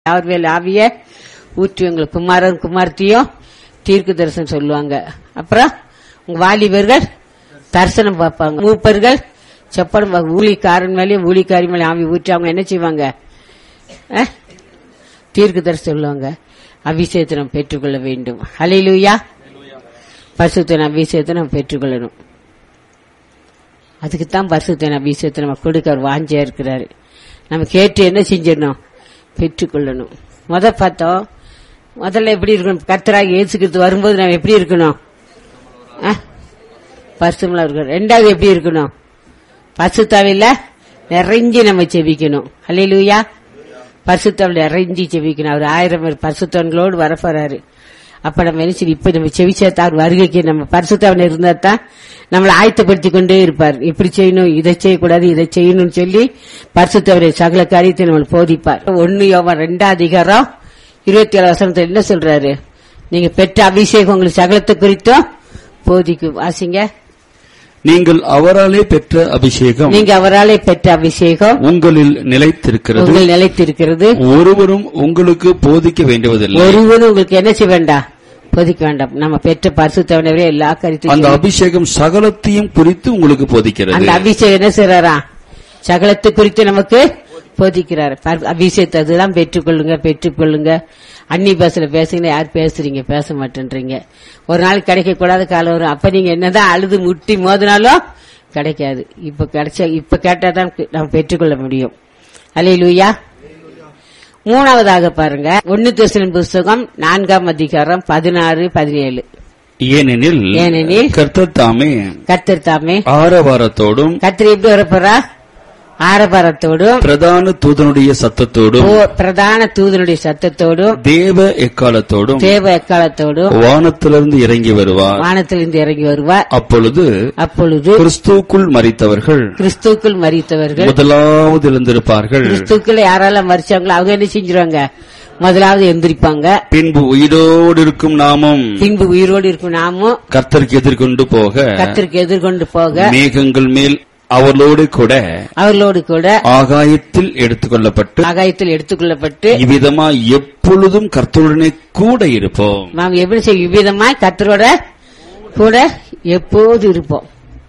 அவர் மேல் ஆவிய ஊற்றி உங்களுக்கு குமாரன் குமார்த்தியும் தீர்க்கு தரிசனம் சொல்லுவாங்க அப்புறம் உங்க வாலிபர்கள் தரிசனம் பார்ப்பாங்க மூப்பர்கள் செப்படம் பார்ப்பாங்க. ஊழிக்காரன் மேலேயும் ஊழிக்காரி மேலே ஆவி ஊற்றி அவங்க என்ன செய்வாங்க அஹ்? தீர்க்கு தரிசனம் சொல்லுவாங்க அபிஷேகத்தை நாம் பெற்றுக்கொள்ள வேண்டும் ஹalleluya பரிசுத்தன அபிஷேகத்தை நாம் பெற்றுக்கொள்ளணும் அதுக்கு தான் பரிசுத்தன அபிஷேகத்தை நம்ம கொடுக்க அவர் வாஞ்சியா இருக்கிறாரு நம்ம கேட்டு என்ன செஞ்சிடணும் பெற்றுக்கொள்ளணும் முத பார்த்தோம் முதல்ல எப்படி இருக்கணும் கர்த்தராக இயேசுக்கிறது வரும்போது நம்ம எப்படி இருக்கணும் பரிசுமலா இருக்கணும் ரெண்டாவது எப்படி இருக்கணும் பரிசுத்தாவில நிறைஞ்சு நம்ம செபிக்கணும் ஹalleluya பரிசுத்தாவில நிறைஞ்சு செபிக்கணும் அவர் ஆயிரம் பேர் பரிசுத்தவன்களோடு வரப்போறாரு அப்ப நம்ம என்ன செய்யணும்? இப்ப நம்ம செவிச்சேத்தா அவர் வருகைக்கு நம்ம பரிசுத்தாவில இருந்தா தான் நம்மளை ஆயத்தப்படுத்தி கொண்டே இருப்பார் இப்படி செய்யணும் இதை செய்யக்கூடாது இதை செய்யணும்னு சொல்லி பரிசுத்தவரை சகல காரியத்தை நம்மளுக்கு போதிப்பார் ஒன்னு யோவான் ரெண்டாம் அதிகாரம் இருபத்தி ஏழு வசனத்துல என்ன சொல்றாரு நீங்க பெற்ற அபிஷேகம் உங்களுக்கு சகலத்தை குறித்தும் போதிக்கும் வாசிங்க நீங்கள் அவராலே பெற்ற அபிஷேகம் நீங்க அவராலே பெற்ற அபிஷேகம் உங்களில் நிலைத்திருக்கிறது உங்கள் நிலைத்திருக்கிறது ஒருவரும் உங்களுக்கு போதிக்க வேண்டுவதில்லை ஒருவனும் உங்களுக்கு என்ன செய்ய வேண்டாம் போதிக்க வேண்டாம் நம்ம பெற்ற பரிசுத்தவனவரே எல்லா அந்த கருத்தையும் அபிஷேகம் சகலத்தையும் குறித்து உங்களுக்கு போதிக்கிறது அந்த அபிஷேகம் என்ன செய்யறாரா சகலத்து குறித்து நமக்கு போதிக்கிறார் பர்- அபிஷேகத்தை அதுதான் பெற்றுக்கொள்ளுங்க பெற்றுக்கொள்ளுங்க அன்னி பாசல பேசுங்க யார் பேசுறீங்க பேச மாட்டேன்றீங்க ஒரு நாள் கிடைக்க கூடாத காலம் வரும் அப்ப நீங்க என்னதான் அழுது முட்டி மோதினாலும் கிடைக்காது இப்ப கிடைச்ச இப்ப கேட்டாதான் நம்ம பெற்றுக்கொள்ள முடியும் அலையிலுயா மூணாவதாக பாருங்க ஒன்னு தேசலின் புஸ்தகம் நான்காம் அதிகாரம் பதினாறு பதினேழு ஏனெனில் ஏனெனில் கர்த்தர் தாமே கர்த்தர் தாமே ஆரவாரத்தோடும் கர்த்தர் எப்படி வரப்போறா ஆரபாரத்தோடும் பிரதான தூதனுடைய சத்தத்தோடும் ஓ- பிரதான தூதனுடைய சத்தத்தோடும் தேவ எக்காலத்தோடும் தேவ எக்காலத்தோடும் வானத்திலிருந்து இறங்கி வருவார் வானத்திலிருந்து இறங்கி வருவார் அப்பொழுது அப்பொழுது கிறிஸ்துவுக்குள் மரித்தவர்கள் கிறிஸ்துக்குள் மறித்தவர்கள் முதலாவது எழுந்திருப்பார்கள் கிறிஸ்துக்குள்ள யாரெல்லாம் மறிச்சாங்களோ அவங்க என்ன செஞ்சிருவாங்க முதலாவது எந்திரிப்பாங்க பின்பு உயிரோடு இருக்கும் நாமும் பின்பு உயிரோடு இருக்கும் நாமும் கர்த்தருக்கு எதிர்கொண்டு போக கர்த்தருக்கு எதிர்கொண்டு போக மேகங்கள் மேல் அவர்களோடு கூட அவர்களோடு கூட ஆகாயத்தில் எடுத்துக்கொள்ளப்பட்டு ஆகாயத்தில் எடுத்துக்கொள்ளப்பட்டு இவ்விதமா எப்பொழுதும் கர்த்தருடனே கூட இருப்போம் நாம் எப்படி செய்ய விதமாய் கர்த்தரோட கூட எப்போது இருப்போம்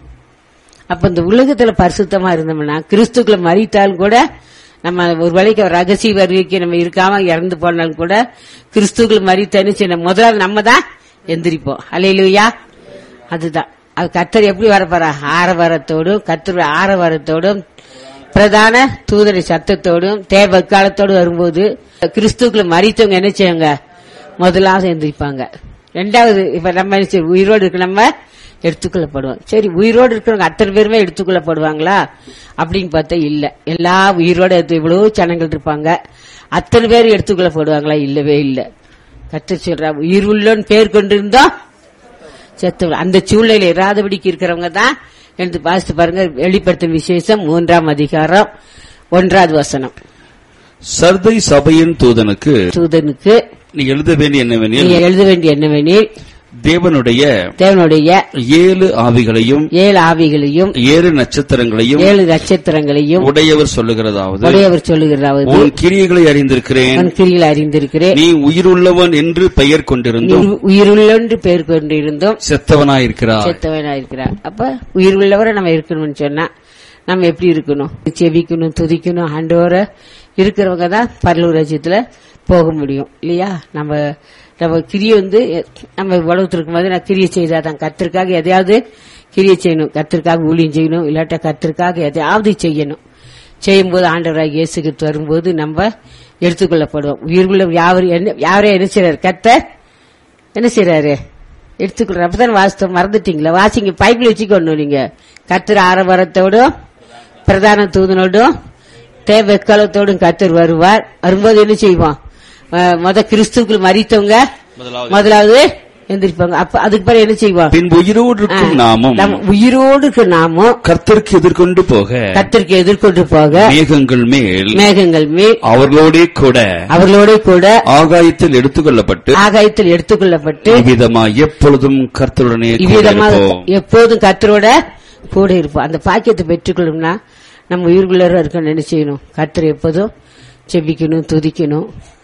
அப்ப இந்த உலகத்துல பரிசுத்தமா இருந்தோம்னா கிறிஸ்துக்குள்ள மறித்தாலும் கூட நம்ம ஒரு வேளைக்கு ஒரு ரகசிய வருகைக்கு நம்ம இருக்காம இறந்து போனாலும் கூட கிறிஸ்துக்குள்ள மறித்தன்னு செய்யணும் முதலாவது நம்ம தான் எந்திரிப்போம் அலையிலுயா அதுதான் அது கர்த்தர் எப்படி வரப்போறா ஆரவாரத்தோடும் கர்த்தர் ஆரவாரத்தோடும் பிரதான தூதரை சத்தத்தோடும் தேவ காலத்தோடு வரும்போது கிறிஸ்துக்குள்ள மறித்தவங்க என்ன செய்வாங்க முதலாவது எந்திரிப்பாங்க ரெண்டாவது இப்ப நம்ம என்ன செய்வோம்? உயிரோடு இருக்க நம்ம எடுத்துக்கொள்ளப்படுவோம் சரி உயிரோடு இருக்கிறவங்க அத்தனை பேருமே எடுத்துக்கொள்ளப்படுவாங்களா அப்படின்னு பார்த்தா இல்ல எல்லா உயிரோட எடுத்து இவ்வளவு ஜனங்கள் இருப்பாங்க அத்தனை பேர் எடுத்துக்கொள்ளப்படுவாங்களா இல்லவே இல்ல கத்த சொல்றா உயிர் உள்ளோன்னு பேர் கொண்டிருந்தோம் செத்து அந்த சூழ்நிலை இராதபடிக்கு இருக்கிறவங்க தான் எடுத்து வாசித்து பாருங்க வெளிப்படுத்தும் விசேஷம் மூன்றாம் அதிகாரம் ஒன்றாவது வசனம் சர்தை சபையின் தூதனுக்கு தூதனுக்கு நீ எழுத வேண்டிய என்னவெனில் நீங்க எழுத வேண்டிய என்னவெனில் தேவனுடைய தேவனுடைய ஏழு ஆவிகளையும் ஏழு ஆவிகளையும் ஏழு நட்சத்திரங்களையும் ஏழு நட்சத்திரங்களையும் உடையவர் சொல்லுகிறதாவது உடையவர் சொல்லுகிறாவது உன் கிரியைகளை அறிந்திருக்கிறேன் உன் கிரியில் அறிந்திருக்கிறேன் நீ உயிருள்ளவன் என்று பெயர் கொண்டிருந்தும் நீ உயிருள்ளொன்று பேர் கொண்டிருந்தோம் செத்தவனாயிருக்கிறாய் செத்தவனாயிருக்கிறார் அப்ப உயிர் உள்ளவரை நம்ம இருக்கணும்னு சொன்னா நம்ம எப்படி இருக்கணும் செவிக்கணும் துதிக்கணும் ஆண்டவர இருக்கிறவங்க தான் பரலூர் ராஜ்யத்துல போக முடியும் இல்லையா நம்ம நம்ம கிரியை வந்து நம்ம உலகத்தில் இருக்கும்போது நான் கிரியை செய்தாதான் கத்திற்காக எதையாவது கிரியை செய்யணும் கத்திற்காக ஊழியம் செய்யணும் இல்லாட்டா கத்திற்காக எதையாவது செய்யணும் செய்யும்போது ஆண்டவராக இயேசுக்கு வரும்போது நம்ம எடுத்துக்கொள்ளப்படுவோம் உயிருள்ள யாவர் என்ன யாரே என்ன செய்றாரு கத்தர் என்ன செய்யறாரு எடுத்துக்கொள்ற அப்பதான் வாசித்தோம் மறந்துட்டீங்களா வாசிங்க பைப்பில் வச்சுக்கணும் நீங்க கத்திர ஆரவாரத்தோடும் பிரதான தூதனோடும் தேவக்காலத்தோடும் கத்தர் வருவார் வரும்போது என்ன செய்வோம் அஹ், முத கிறிஸ்துக்குள் மறித்தவங்க முதலாவது எந்திரிப்பாங்க அப்ப அதுக்கு பிறகு என்ன செய்வோம் பின்பு உயிரோடு இருக்கும் நாமும் நம்ம உயிரோடு இருக்க நாமும் கர்த்தருக்கு எதிர்கொண்டு போக கத்திற்கு எதிர்கொண்டு போக மேகங்கள் மேல் மேகங்கள் மேல் அவர்களோடே கூட அவர்களோட கூட ஆகாயத்தில் எடுத்துக்கொள்ளப்பட்டு ஆகாயத்தில் எடுத்துக்கொள்ளப்பட்டு இவ்விதமா எப்பொழுதும் கர்த்தருடனே கூட இவ்விதமாக இருப்போம். எப்போதும் கத்தரோட கூட இருப்போம் அந்த பாக்கியத்தை பெற்றுக்கொள்ளணும்னா நம்ம உயிர்குள்ளரும் இருக்க என்ன செய்யணும் கத்தர் எப்போதும் செபிக்கணும் துதிக்கணும்